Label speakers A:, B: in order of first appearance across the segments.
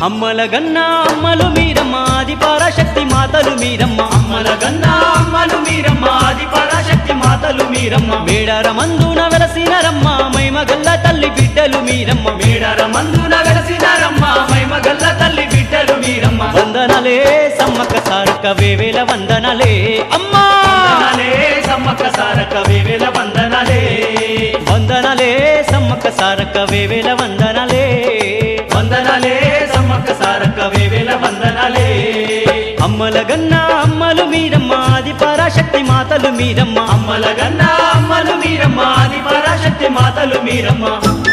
A: అమ్మల గన్న అమ్మలు మీరమ్మ ఆది పరాశక్తి మాతలు మీరమ్మ
B: అమ్మల గన్న అమ్మలు మీరమ్మ ఆది పరాశక్తి మాతలు మీరమ్మ
A: మేడార మందున వెలసినరమ్మ మైమగల్ల తల్లి బిడ్డలు మీరమ్మ
B: మేడర మందున వెలసినారమ్మ మైమగల్ల తల్లి బిడ్డలు మీరమ్మ
A: వందనలే సమ్మక్క సారక్క వేవేల వందనలే అమ్మా
B: వందనాలే సమ్మక్క సారక్క వేవేల వందనాలే
A: వందనలే సమ్మక్క సారక్క వేవేల వందనలే
B: వందనాలే సమ్మక్క సారక్క వేవేల వందనాలే
A: అమ్మల గన్న అమ్మలు మీరమ్మ ఆది పరాశక్తి మాతలు మీరమ్మ
B: అమ్మల గన్న అమ్మలు మీరమ్మ ఆది పరాశక్తి మాతలు మీరమ్మ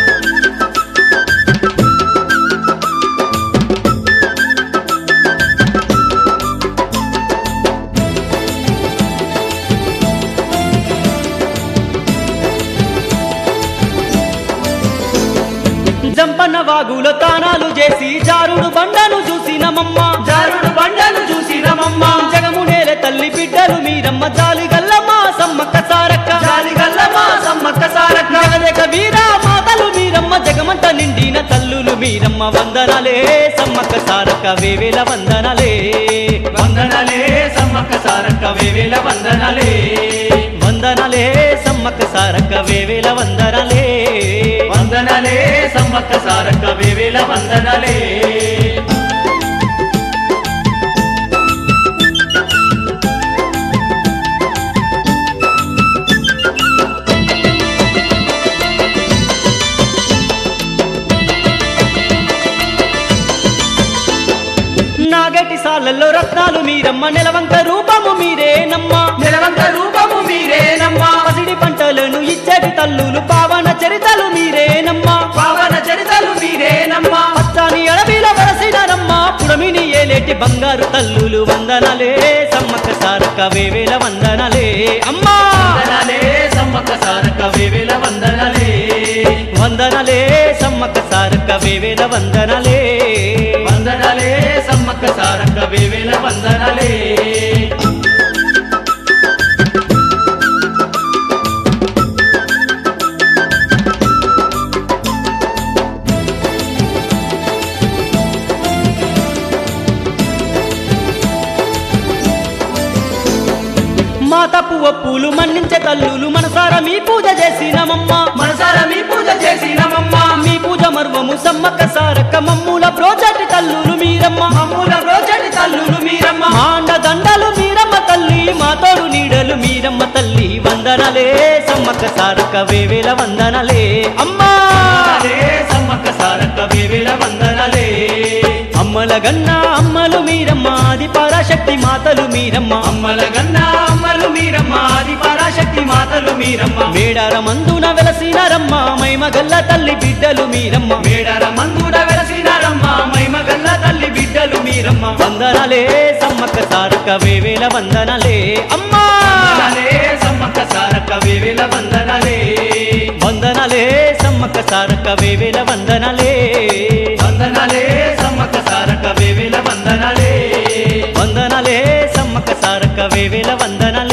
A: జంపన్న వాగులో తానాలు చేసి జారుడు బండను చూసినమమ్మ
B: జారుడు బండను చూసినమమ్మ
A: జగము నేల తల్లి బిడ్డలు మీరమ్మ జాలి గల్లమ్మ సమ్మక్క సారక్క
B: జాలిగల్లమ్మ సమ్మక్క సారక్క
A: జగదేక వీర మాతలు మీరమ్మ జగమంత నిండిన తల్లులు మీరమ్మ వందనలే సమ్మక్క సారక్క వేవేల వందనలే
B: వందనాలే సమ్మక్క సారక్క వేవేల వందనాలే
A: వందనలే సమ్మక్క సారక్క వేవేల వందనలే
B: వందనాలే సమ్మక్క సారక్క వేవేల వందనాలే
A: నాగటి సాలల్లో రత్నాలు మీరమ్మ నెలవంక రూపము మీరేనమ్మ
B: నిలవంక రూపము మీరేనమ్మా
A: పసిడి పంటలను ఇచ్చటి తల్లులు పావన చరితలు మీరేనమ్మ
B: పావన చరితలు మీరేనమ్మా
A: పచ్చాని అడవిల వరసినరమ్మ పుడమిని ఏలేటి బంగారు తల్లులు వందనలే సమ్మక్క సారక్క వేవేల వందనలే అమ్మా
B: వందనాలే సమ్మక్క సారక్క వేవేల వందనాలే
A: వందనలే సమ్మక్క సారక్క వేవేల వందనలే
B: వందనాలే సమ్మక్క సారక్క వేవేల వందనాలే
A: మాత పువ్వ పూలు మన్నించే తల్లులు మనసార మీ పూజ చేసినమమ్మ
B: మనసార మీ పూజ చేసినమమ్మా
A: మీ పూజ మర్వము సమ్మక్క సారక్క మమ్ముల ప్రోచటి తల్లులు మీరమ్మ
B: మమ్ముల రోజటి తల్లులు మీరమ్మ
A: మాండ దండలు మీరమ్మ తల్లి మా తోడు నీడలు మీరమ్మ తల్లి వందనలే సమ్మక్క సారక్క వేవేల వందనలే అమ్మా
B: వందనాలే సమ్మక్క సారక్క వేవేల వందనాలే
A: అమ్మల గన్న అమ్మలు మీరమ్మ ఆది పరాశక్తి మాతలు మీరమ్మ
B: అమ్మల గన్న అమ్మలు మీరమ్మ ఆది పరాశక్తి మాతలు మీరమ్మ
A: మేడార మందున వెలసినారమ్మ మైమగల్ల తల్లి బిడ్డలు మీరమ్మ
B: మేడర మందుడ వెలసినారమ్మ మైమగల్ల తల్లి బిడ్డలు మీరమ్మ
A: వందనలే సమ్మక్క సారక్క వేవేల వందనలే అమ్మా
B: వందనాలే సమ్మక్క సారక్క వేవేల వందనాలే
A: వందనలే సమ్మక్క సారక్క వేవేల వందనలే
B: వందనాలే సమ్మక్క సారక్క వేవేల వందనాలే
A: వందనలే సమ్మక్క సారక్క వేవేల వందనలే